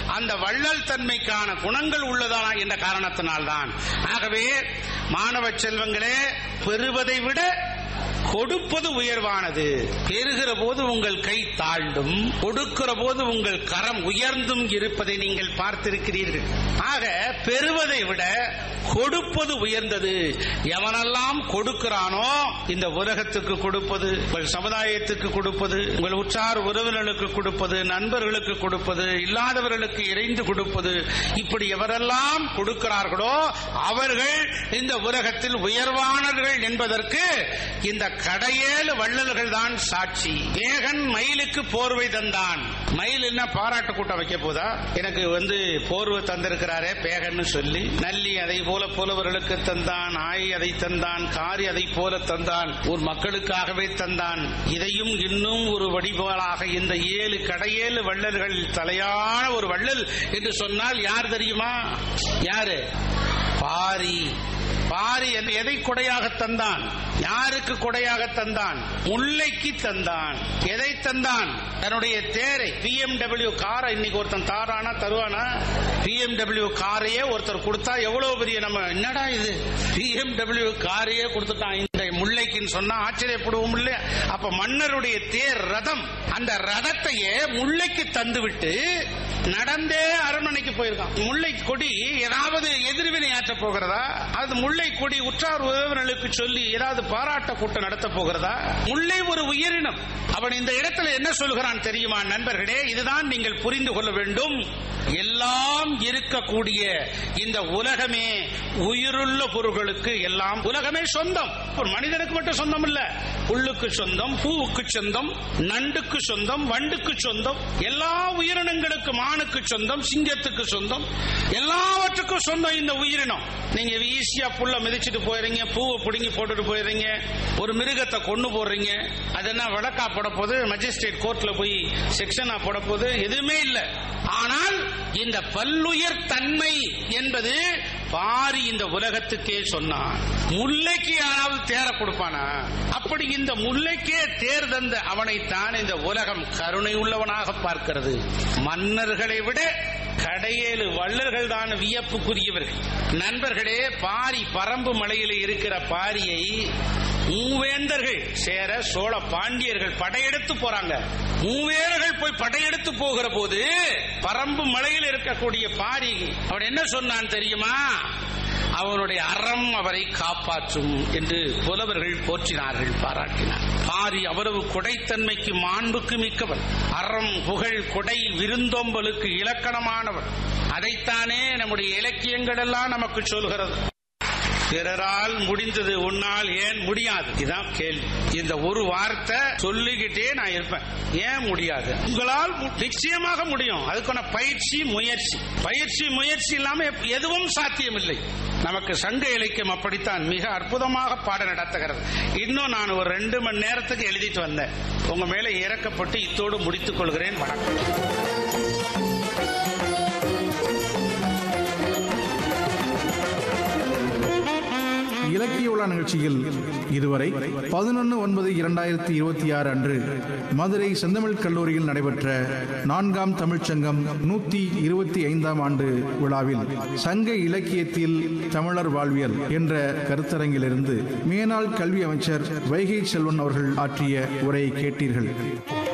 அந்த வள்ளல் தன்மைக்கான குணங்கள் உள்ளதா என்ற காரணத்தினால்தான் ஆகவே மாணவ செல்வங்களே பெறுவதை விட கொடுப்பது உயர்வானது பெறுகிற போது உங்கள் கை தாழ்ந்தும் கொடுக்கிற போது உங்கள் கரம் உயர்ந்தும் இருப்பதை நீங்கள் பார்த்திருக்கிறீர்கள் ஆக பெறுவதை விட கொடுப்பது உயர்ந்தது எவனெல்லாம் கொடுக்கிறானோ இந்த உலகத்துக்கு கொடுப்பது உங்கள் சமுதாயத்துக்கு கொடுப்பது உங்கள் உற்றார் உறவினர்களுக்கு கொடுப்பது நண்பர்களுக்கு கொடுப்பது இல்லாதவர்களுக்கு இறைந்து கொடுப்பது இப்படி எவரெல்லாம் கொடுக்கிறார்களோ அவர்கள் இந்த உலகத்தில் உயர்வானவர்கள் என்பதற்கு இந்த கடையேழு வள்ளல்கள் தான் சாட்சி ஏகன் மயிலுக்கு போர்வை தந்தான் மயில் என்ன பாராட்டு கூட்டம் வைக்க போதா எனக்கு வந்து போர்வை தந்திருக்கிறாரே பேகன்னு சொல்லி நல்லி அதை போல புலவர்களுக்கு தந்தான் ஆய் அதை தந்தான் காரி அதை போல தந்தான் ஒரு மக்களுக்காகவே தந்தான் இதையும் இன்னும் ஒரு வடிவாளாக இந்த ஏழு கடையேழு வள்ளல்கள் தலையான ஒரு வள்ளல் என்று சொன்னால் யார் தெரியுமா யாரு பாரி பாரி என்று எதை கொடையாக தந்தான் யாருக்கு கொடையாக தந்தான் முல்லைக்கு தந்தான் எதை தந்தான் தன்னுடைய தேரை பிஎம்டபிள்யூ காரை இன்னைக்கு ஒருத்தன் தாரானா தருவானா பிஎம்டபிள்யூ காரையே ஒருத்தர் கொடுத்தா எவ்வளவு பெரிய நம்ம என்னடா இது பிஎம்டபிள்யூ காரையே கொடுத்துட்டான் இந்த முல்லைக்குன்னு சொன்னா ஆச்சரியப்படுவோம் இல்லையா அப்ப மன்னருடைய தேர் ரதம் அந்த ரதத்தையே முல்லைக்கு தந்துவிட்டு நடந்தே அரண்மனைக்கு போயிருக்கான் முல்லை கொடி ஏதாவது எதிர்வினை ஆற்ற போகிறதா அது முல்லை கொடி உற்றார் உறவினர்களுக்கு சொல்லி ஏதாவது பாராட்ட கூட்டம் நடத்த போகிறதா முல்லை ஒரு உயிரினம் அவன் இந்த இடத்துல என்ன சொல்கிறான் தெரியுமா நண்பர்களே இதுதான் நீங்கள் புரிந்து கொள்ள வேண்டும் எல்லாம் இருக்கக்கூடிய இந்த உலகமே உயிருள்ள பொருள்களுக்கு எல்லாம் உலகமே சொந்தம் ஒரு மனிதனுக்கு மட்டும் சொந்தம் இல்ல புல்லுக்கு சொந்தம் பூவுக்கு சொந்தம் நண்டுக்கு சொந்தம் வண்டுக்கு சொந்தம் எல்லா உயிரினங்களுக்கு மானுக்கு சொந்தம் சிங்கத்துக்கு சொந்தம் எல்லாவற்றுக்கும் சொந்தம் இந்த உயிரினம் நீங்க ஈஸியா புல்ல மிதிச்சிட்டு போயிடுறீங்க பூவை பிடுங்கி போட்டுட்டு போயிடுறீங்க ஒரு மிருகத்தை கொண்டு போடுறீங்க அது என்ன வழக்கா போட போது மஜிஸ்ட்ரேட் கோர்ட்ல போய் செக்ஷனா போட போது எதுவுமே இல்ல ஆனால் இந்த பல்லுயிர் தன்மை என்பது பாரி இந்த உலகத்துக்கே சொன்னான் முல்லைக்கு யாராவது தேர கொடுப்பானா அப்படி இந்த முல்லைக்கே தேர் தந்த அவனைத்தான் இந்த உலகம் கருணை உள்ளவனாக பார்க்கிறது மன்னர்களை விட கடையேழு வள்ளல்கள் தான் வியப்புக்குரியவர்கள் நண்பர்களே பாரி பரம்பு மலையில் இருக்கிற பாரியை மூவேந்தர்கள் சேர சோழ பாண்டியர்கள் படையெடுத்து போறாங்க மூவேர்கள் போய் படையெடுத்து போகிற போது பரம்பு மலையில் இருக்கக்கூடிய பாரி அவன் என்ன சொன்னான் தெரியுமா அவனுடைய அறம் அவரை காப்பாற்றும் என்று புலவர்கள் போற்றினார்கள் பாராட்டினார் பாரி அவரது கொடைத்தன்மைக்கு மாண்புக்கு மிக்கவர் அறம் புகழ் கொடை விருந்தோம்பலுக்கு இலக்கணமானவர் அதைத்தானே நம்முடைய இலக்கியங்கள் எல்லாம் நமக்கு சொல்கிறது பிறரால் முடிந்தது உன்னால் ஏன் முடியாது இதான் கேள்வி இந்த ஒரு வார்த்தை சொல்லிக்கிட்டே நான் இருப்பேன் ஏன் முடியாது உங்களால் மு- நிச்சயமாக முடியும் அதுக்கான பயிற்சி முயற்சி பயிற்சி முயற்சி இல்லாம எப்- எதுவும் சாத்தியமில்லை நமக்கு சங்க இலக்கியம் அப்படித்தான் மிக அற்புதமாக பாட நடத்துகிறது இன்னும் நான் ஒரு ரெண்டு மணி நேரத்துக்கு எழுதிட்டு வந்தேன் உங்க மேல இறக்கப்பட்டு இத்தோடு முடித்துக் கொள்கிறேன் வணக்கம் இலக்கிய உலா நிகழ்ச்சியில் இதுவரை பதினொன்று ஒன்பது இரண்டாயிரத்தி இருபத்தி ஆறு அன்று மதுரை செந்தமிழ் கல்லூரியில் நடைபெற்ற நான்காம் தமிழ்ச்சங்கம் நூத்தி இருபத்தி ஐந்தாம் ஆண்டு விழாவில் சங்க இலக்கியத்தில் தமிழர் வாழ்வியல் என்ற கருத்தரங்கிலிருந்து மேனாள் கல்வி அமைச்சர் வைகை செல்வன் அவர்கள் ஆற்றிய உரையை கேட்டீர்கள்